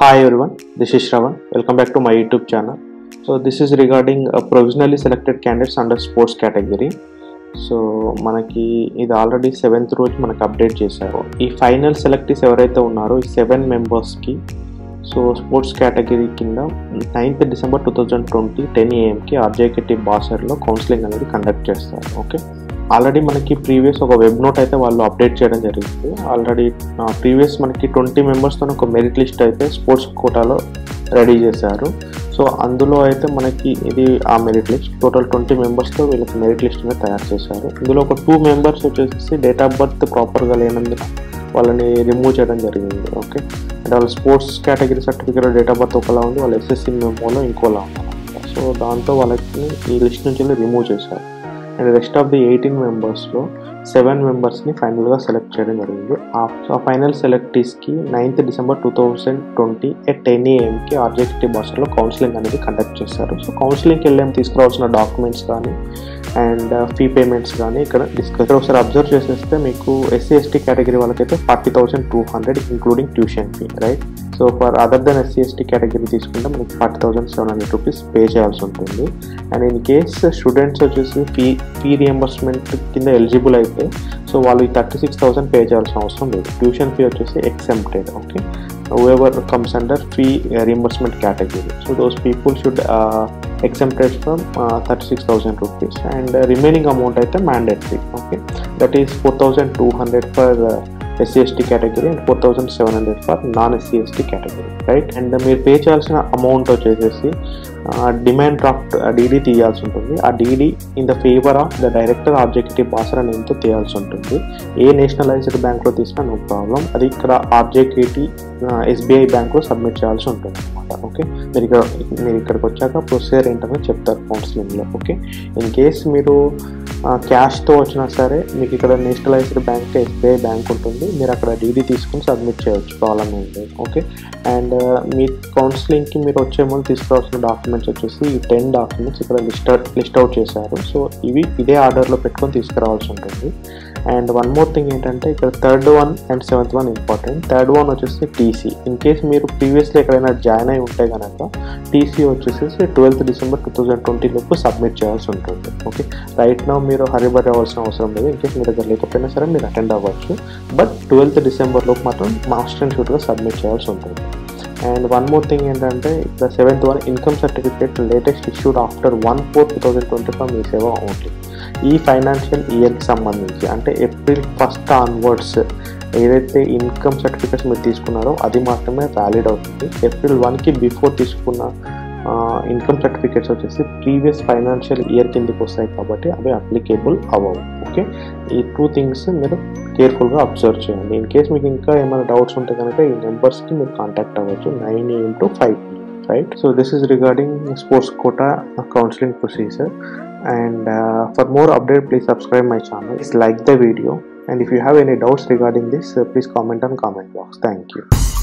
Hi everyone, this is Shravan. Welcome back to my YouTube channel. So this is regarding uh, provisionally selected candidates under sports category. So మనకి ఇది already seventh రోజు మనకి update చేశారు ఈ final selectees ఎవరైతే ఉన్నారో ఈ seven మెంబర్స్కి సో స్పోర్ట్స్ కేటగిరీ కింద ninth December two thousand twenty ten ఏఎంకి ఆర్జేకెటి బాసర్లో కౌన్సిలింగ్ అనేది కండక్ట్ చేస్తారు ఓకే ఆల్రెడీ మనకి ప్రీవియస్ ఒక వెబ్ నోట్ అయితే వాళ్ళు అప్డేట్ చేయడం జరిగింది ఆల్రెడీ ప్రీవియస్ మనకి ట్వంటీ మెంబర్స్తో ఒక మెరిట్ లిస్ట్ అయితే స్పోర్ట్స్ కోటాలో రెడీ చేశారు సో అందులో అయితే మనకి ఇది ఆ మెరిట్ లిస్ట్ టోటల్ ట్వంటీ మెంబర్స్తో వీళ్ళకి మెరిట్ లిస్ట్ అనేది తయారు చేశారు ఇందులో ఒక టూ మెంబర్స్ వచ్చేసి డేట్ ఆఫ్ బర్త్ ప్రాపర్గా లేనందున వాళ్ళని రిమూవ్ చేయడం జరిగింది ఓకే అండ్ వాళ్ళ sports category certificate date of birth ఒకలా ఉంది వాళ్ళ ఎస్ఎస్సి మెమోలో ఇంకోలా ఉంది సో దాంతో వాళ్ళకి ఈ లిస్ట్ నుంచి రిమూవ్ చేశారు and rest of the eighteen మెంబర్స్లో సెవెన్ మెంబర్స్ని ఫైనల్గా సెలెక్ట్ చేయడం జరిగింది ఆ ఫైనల్ సెలెక్టీస్కి ninth December two thousand twenty at ten ఏఎంకి ఆర్జెక్టివ్ భాషలో కౌన్సిలింగ్ అనేది కండక్ట్ చేస్తారు సో కౌన్సిలింగ్కి వెళ్ళేం తీసుకురావాల్సిన డాక్యుమెంట్స్ కానీ అండ్ ఫీ పేమెంట్స్ కానీ ఇక్కడ డిస్కస్ ఇక్కడ ఒకసారి అబ్జర్వ్ చేసేస్తే మీకు ఎస్సీ ఎస్టీ కేటగిరీ వాళ్ళకైతే forty thousand two hundred including tuition fee right so for other than SC ST category తీసుకుంటే మనకి forty thousand seven hundred rupees pay చేయాల్సి ఉంటుంది అండ్ ఇన్ కేస్ స్టూడెంట్స్ వచ్చేసి ఫీ ఫీ రియంబర్స్మెంట్ కింద eligible అయితే so వాళ్ళు ఈ థర్టీ సిక్స్ థౌసండ్ పే చేయాల్సిన అవసరం లేదు ట్యూషన్ ఫీ వచ్చేసి exempted okay whoever comes under fee uh, reimbursement category so those people should uh, exempted from uh, 36000 rupees and uh, remaining amount అయితే mandatory okay that is 4200 for uh, SC ST category and four thousand seven hundred for non SC ST category right and మీరు pay చేయాల్సిన amount వచ్చేసేసి demand draft DD తీయాల్సి ఉంటుంది ఆ DD in the favour of the director ఆబ్జెక్టివ్ బాసర్ నేమ్తో తీయాల్సి ఉంటుంది ఏ నేషనలైజ్డ్ బ్యాంక్లో తీసినా నో ప్రాబ్లం అది ఇక్కడ ఆబ్జెక్టివిటీ ఎస్బీఐ బ్యాంక్లో సబ్మిట్ చేయాల్సి ఉంటుంది అనమాట ఓకే మీరు ఇక్కడ మీరు ఇక్కడికి వచ్చాక ప్రొసీజర్ ఏంటనే చెప్తారు కౌన్సిలింగ్లో ఓకే ఇన్ కేస్ మీరు క్యాష్తో వచ్చినా సరే మీకు ఇక్కడ నేషనలైజ్డ్ బ్యాంక్ ఎస్బీఐ బ్యాంక్ ఉంటుంది మీరు అక్కడ డీడీ తీసుకుని సబ్మిట్ చేయవచ్చు ప్రాబ్లం ఏం లేదు ఓకే అండ్ మీ కౌన్సిలింగ్కి మీరు వచ్చే ముందు తీసుకురావాల్సిన డాక్యుమెంట్స్ వచ్చేసి ఈ టెన్ డాక్యుమెంట్స్ ఇక్కడ లిస్ట్ లిస్ట్ అవుట్ చేశారు సో ఇవి ఇదే ఆర్డర్లో పెట్టుకొని తీసుకురావాల్సి ఉంటుంది అండ్ వన్ మోర్ థింగ్ ఏంటంటే ఇక్కడ third one and seventh one important third one వచ్చేసి టీసీ ఇన్ కేస్ మీరు ప్రీవియస్లో ఎక్కడైనా జాయిన్ అయి ఉంటే కనుక టీసీ వచ్చేసి twelfth December two thousand twenty లోపు సబ్మిట్ చేయాల్సి ఉంటుంది ఓకే రైట్ నా మీరు హరిబరి అవ్వాల్సిన అవసరం లేదు ఇన్ కేస్ మీ దగ్గర లేకపోయినా సరే మీరు అటెండ్ అవ్వచ్చు బట్ ట్వెల్త్ డిసెంబర్ లోపు మాత్రం మాస్టర్ అండ్ షూట్గా సబ్మిట్ చేయాల్సి ఉంటుంది అండ్ వన్ మోర్ థింగ్ ఏంటంటే ఇక్కడ seventh one income certificate latest issued after one four two thousand twenty five Mee Seva only ఈ ఫైనాన్షియల్ ఇయర్కి సంబంధించి అంటే ఏప్రిల్ ఫస్ట్ ఆన్వర్డ్స్ ఏదైతే ఇన్కమ్ సర్టిఫికేట్స్ మీరు తీసుకున్నారో అది మాత్రమే వ్యాలిడ్ అవుతుంది ఏప్రిల్ వన్కి బిఫోర్ తీసుకున్న ఇన్కమ్ సర్టిఫికేట్స్ వచ్చేసి ప్రీవియస్ ఫైనాన్షియల్ ఇయర్ కిందకి వస్తాయి కాబట్టి అవి అప్లికేబుల్ అవ్వవు ఓకే ఈ టూ థింగ్స్ మీరు కేర్ఫుల్గా అబ్జర్వ్ చేయండి ఇన్ కేస్ మీకు ఇంకా ఏమైనా డౌట్స్ ఉంటే కనుక ఈ నెంబర్స్కి మీరు కాంటాక్ట్ అవ్వచ్చు nine AM to five right so this is regarding sports quota counseling procedure and uh, for more update please subscribe my channel please like the video and if you have any doubts regarding this uh, please comment on comment box thank you